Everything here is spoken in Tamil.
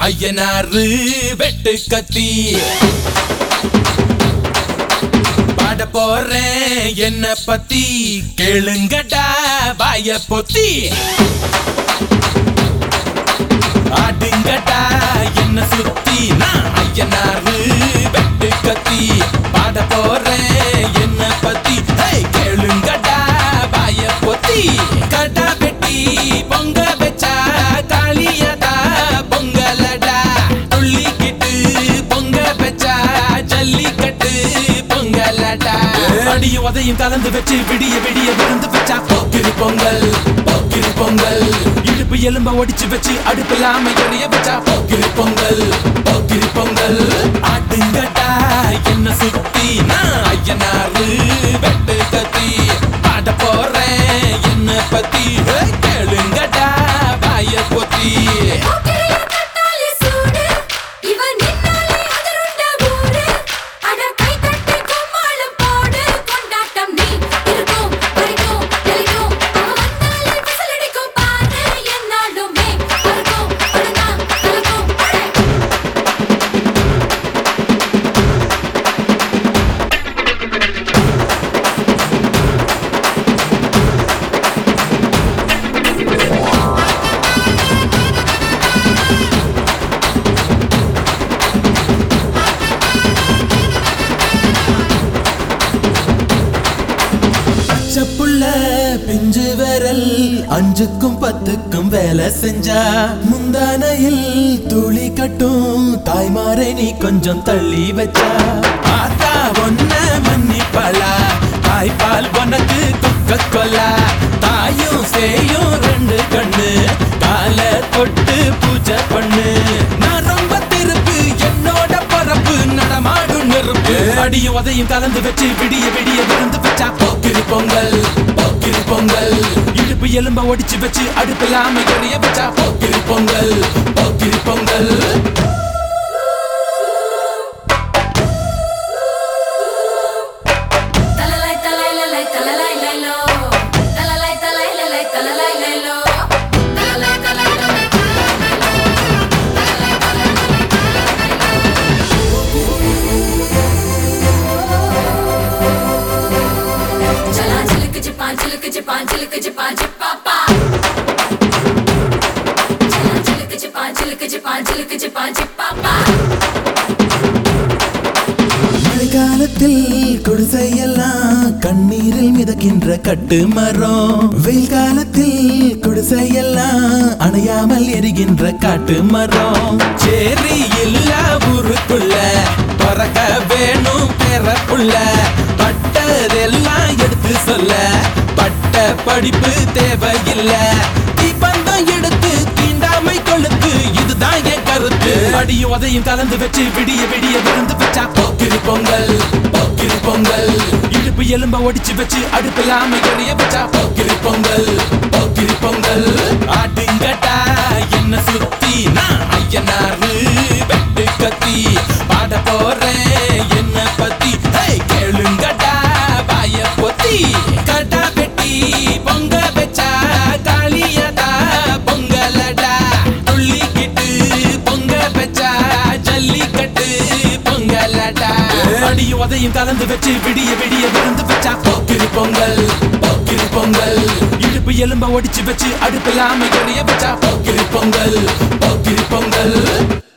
ஐயனாரு வெட்டு கத்தி பாட போறேன் என்ன பத்தி கேளுங்கடா வாய பொத்தி ஆடுங்கடா என்ன சுத்தி நான் ஐயனாரு வெட்டு கத்தி பாட போறேன் என்ன பத்தி ஹே, கேளுங்கடா வாய பொத்தி கடா வெட்டி பொங்க வச்சா காளியதா பொங்கலடா துள்ளிக்கிட்டு பொங்க வச்சா ஜல்லிக்கட்டு பொங்கலடா அடியும் உதையும் கலந்து வச்சு விடிய விடிய விருந்து வச்சா போக்கிரி பொங்கல் போக்கிரி பொங்கல் இடுப்பு எலும்ப ஒடிச்சு வச்சு அடுப்பு இல்லாம எறிய வச்சா போக்கிரி பொங்கல் போக்கிரி பொங்கல் ஆட்டுங்கட்டா என்ன சுத்தி நான் ஐயனாரு வெட்டு கத்தி பாட போறேன் என்ன பத்தி ஹே, கேளுங்கடா வாய பொத்தி போக்கிரியா தட்டாலே சூடு இவன் நின்னாலே அதிருண்ட ஊரு அட கை தட்டி கும்மாளம் போடு கொண்டாட்டம் நீ இருக்கும் வரைக்கும் தெளிக்கும் அவன் வந்தாலே விசிலடிக்கும் பாரு என்னாலுமே பறக்கும் படுதா கலக்கும் அடே பச்சைப்புள்ள பிஞ்சு விரல் அஞ்சுக்கும் பத்துக்கும் வேலை செஞ்சா முந்தானையில் துளி கட்டும் தாய்மாரை நீ கொஞ்சம் தள்ளி வச்சா ஆத்தா ஒன்ன மன்னிப்பலா தாய்ப்பால் உனக்கு குக்க கொல்லா தாயும் சேயும் ரெண்டு கண்ணு கால தொட்டு பூஜை பண்ணு நான் ரொம்ப திருப்பு என்னோட பரப்பு நடமாடும் நெருப்பு அடியும் உதையும் கலந்து வச்சு விடிய விடிய விருந்து வச்சா போக்கிரி பொங்கல் போக்கிரி பொங்கல் இடுப்பு எலும்ப ஒடிச்சு வச்சு அடுப்பு இல்லாம எறிய வச்சா போக்கிரி பொங்கல் போக்கிரி பொங்கல் தலலை தலை லலை தலலை லைலோ தலலை தலை லலை தலலை லைலோ தலலை தலை லலை தலலை चला चिलक चिपा चिलक चिपा चिलक चिपा चिपापा चला चिलक चिपा चिलक चिपा चिलक चिपा चिपापा மழைக்காலத்தில் குடிசையெல்லாம் கண்ணீரில் மிதக்கின்ற கட்டு மரம் வெயில் காலத்தில் குடிசையெல்லாம் அணையாமல் எரிகின்ற காட்டு மரம் சேரி இல்ல ஊருக்குள்ள பறக்க வேணும் பிறப்புள்ள பட்டதெல்லாம் எடுத்து சொல்ல பட்ட படிப்பு தேவையில்ல தீபந்தம் எடுத்து தீண்டாமை கொழுத்து இதுதான் என் கருத்து அடியும் உதையும் கலந்து வச்சு விடிய விடிய விருந்து வச்சா போக்கிரி பொங்கல் போக்கிரி பொங்கல் இடுப்பு எலும்ப ஒடிச்சு வச்சு அடுப்பு இல்லாம எறிய வச்சா போக்கிரி பொங்கல் போக்கிரி பொங்கல் ஆட்டுங்கட்டா என்ன சுத்தி நான் ஐயனாரு வெட்டு கத்தி பாட போறேன் என்ன பத்தி ஹே, கேளுங்கடா வாய பொத்தி கடா வெட்டி பொங்க வச்சா காளியதா பொங்கலடா துள்ளிக்கிட்டு பொங்க வச்சா ஜல்லிக்கட்டு பொங்கலடா அடியும் உதையும் கலந்து வச்சு விடிய விடிய விருந்து வச்சா போக்கிரி பொங்கல் போக்கிரி பொங்கல் இடுப்பு எலும்ப ஒடிச்சு வச்சு அடுப்பு இல்லாம எறிய வச்சா போக்கிரி பொங்கல் போக்கிரி பொங்கல்